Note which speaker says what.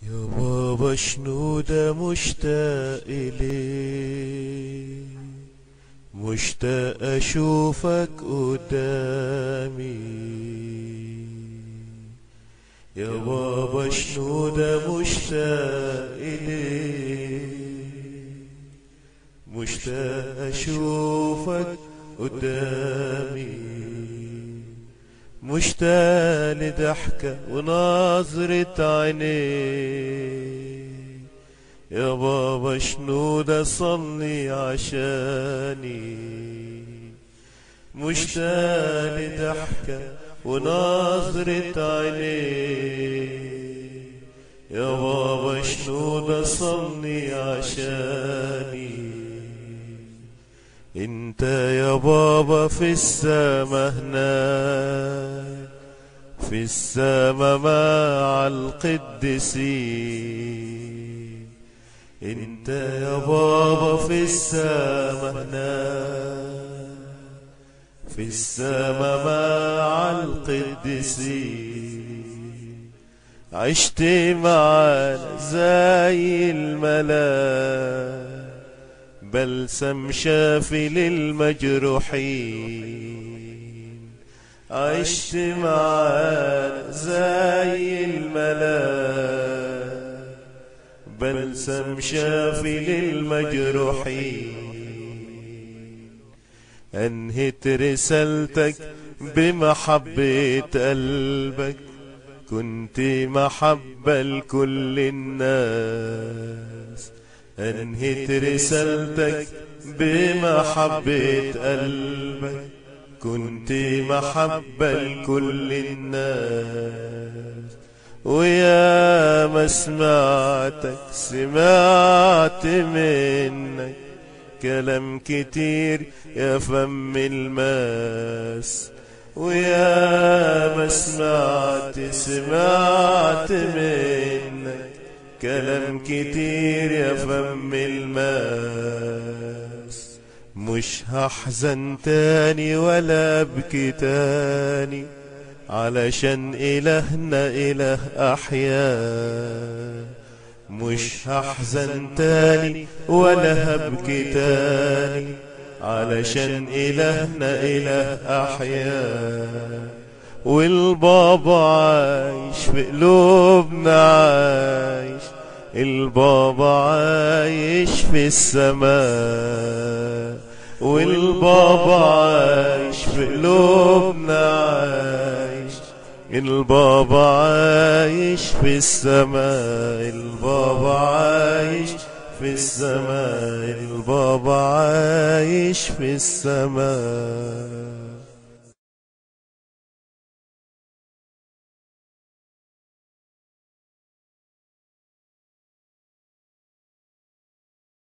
Speaker 1: يا بابا شنو ده مشتاق إليه مشتاق أشوفك قدامي يا بابا شنو ده مشتاق إليه مشتاق أشوفك قدامي مشتاق لضحكة ونظرة عينيك يا بابا شنو ده صلي عشاني مشتاق لضحكة ونظرة عينيك يا بابا شنو ده صلي عشاني انت يا بابا في السما هناك في السما مع القديسين انت يا بابا في السما هناك في السما مع القديسين عشت معانا زي الملاك بلسم شافي للمجروحين عشت معانا زي الملاك بلسم شافي للمجروحين أنهت رسالتك بمحبة قلبك كنت محبة لكل الناس أنهت رسالتك بمحبة قلبك كنت محبة لكل الناس ويا ما سمعتك سمعت منك كلام كتير يا فم الماس ويا ما سمعت سمعت منك كلام كتير يا فم الماس مش هحزن تاني ولا ابكي تاني علشان إلهنا إله أحياء مش هحزن تاني ولا هبكي تاني علشان إلهنا إله أحياء والبابا عايش في قلوبنا عايش البابا عايش في السماء والبابا عايش في قلوبنا عايش البابا عايش في السماء البابا عايش في السماء البابا عايش في السماء